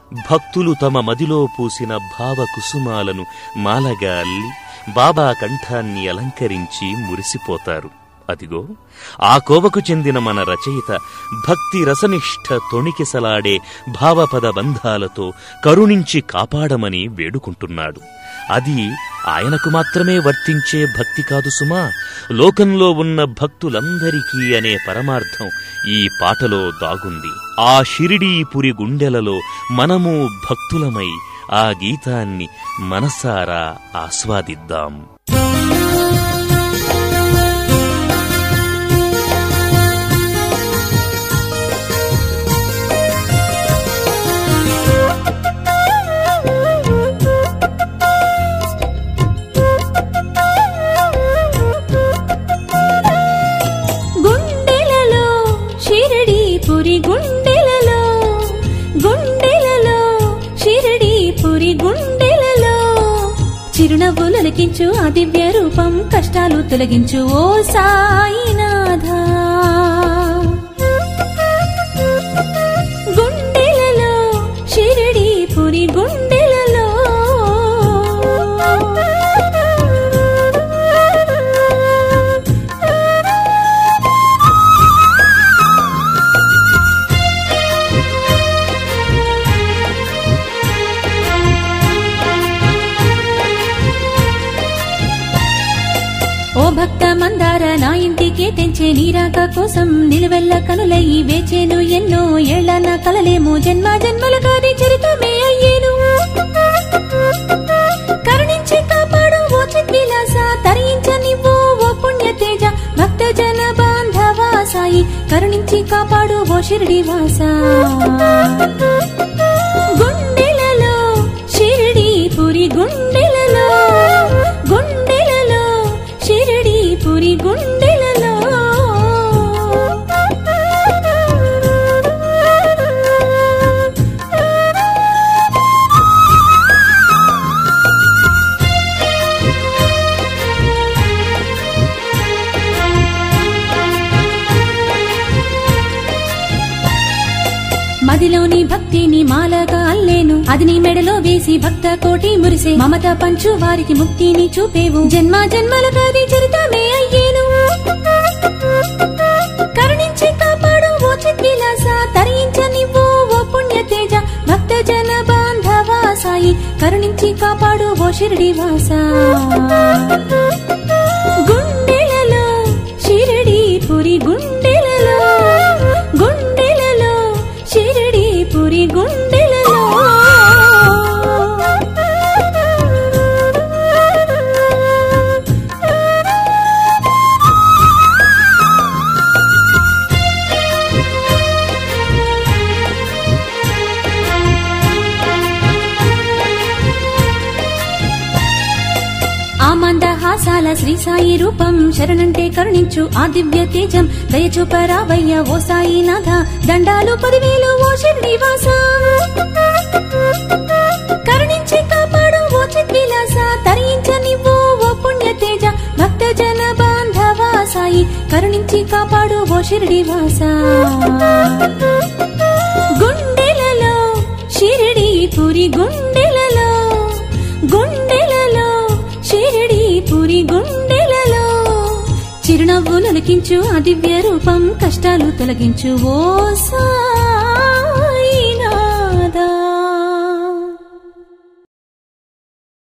భక్తులు తమ మదిలో పూసిన భావ కుసుమాలను మాలగా అల్లి బాబా కంఠాన్ని అలంకరించి మురిసిపోతారు అదిగో ఆ కోవకు చెందిన మన రచయిత భక్తి రసనిష్ఠ తొణికిసలాడే భావపద బంధాలతో కరుణించి కాపాడమని వేడుకుంటున్నాడు అది ఆయనకు మాత్రమే వర్తించే భక్తి కాదు సుమా లోకంలో ఉన్న భక్తులందరికీ అనే పరమార్థం ఈ పాటలో దాగుంది ఆ షిరిడీపురి గుండెలలో మనము భక్తులమై ఆ గీతాన్ని మనసారా ఆస్వాదిద్దాం గుండెలలో షిరిడి పురి గుండెలలో గుండెలలో షిరిడి పురి గుండెలలో చిరునవ్వులు లకించు ఆ దివ్య రూపం కష్టాలు తొలగించు ఓ సాయినాథ గుండెలలో షిరిడి పురి గుండెలలో ఓ భక్త మందార నా ఇంటికే తెంచే నీరాక కోసం నిలువెల్ల కనులయ్యి వేచేను ఎన్నో ఏళ్ల నా కలలేమో జన్మ జన్మల కాది చరితమే అయ్యేను కరుణించి కాపాడు ఓ చిద్విలాస తరించ నివ్వు ఓ పుణ్య తేజ భక్త జన బాంధవా సాయి కరుణించి కాపాడు ఓ షిరిడి వాస గుండెలలో షిరిడి పురి గుండెలలో గుండెలలో షిరిడి పురి గుండెలలో మదిలోని భక్తిని మాలగా అల్లేను అది నీ మెడలో వేసి భక్త కోటి మురిసే మమత పంచు వారికి ముక్తిని చూపేవు జన్మ జన్మల కాది చరితమే అయ్యేను కరుణించి కాపాడు ఓ చిద్విలాస తరించ నివ్వు ఓ పుణ్య తేజ భక్త జన బాంధవా సాయి కరుణించి కాపాడు ఓ షిరిడి వాస గుండెలలో షిరిడి పురి గుండెలలో గుండెలలో షిరిడి పురి గుండెలలో ఆ మందహాసాల శ్రీ సాయి రూపం శరణంటే కరుణించు ఆ దివ్య తేజం దయచూపరావయ్య ఓ సాయి నాథ దండాలు పదివేలు ఓ శ్రీనివాస కరుణించి కాపాడు ఓ చిద్విలాస తరించ నివ్వు ఓ పుణ్య తేజ భక్త జన బాంధవా సాయి కరుణించి కాపాడు ఓ షిరిడి వాస గుండెలలో షిరిడి పురి గుండెలలో గుండెలలో షిరిడి పురి గుండెలలో చిరునవ్వులు లకించు ఆ దివ్య రూపం కష్టాలు తొలగించు ఓ సా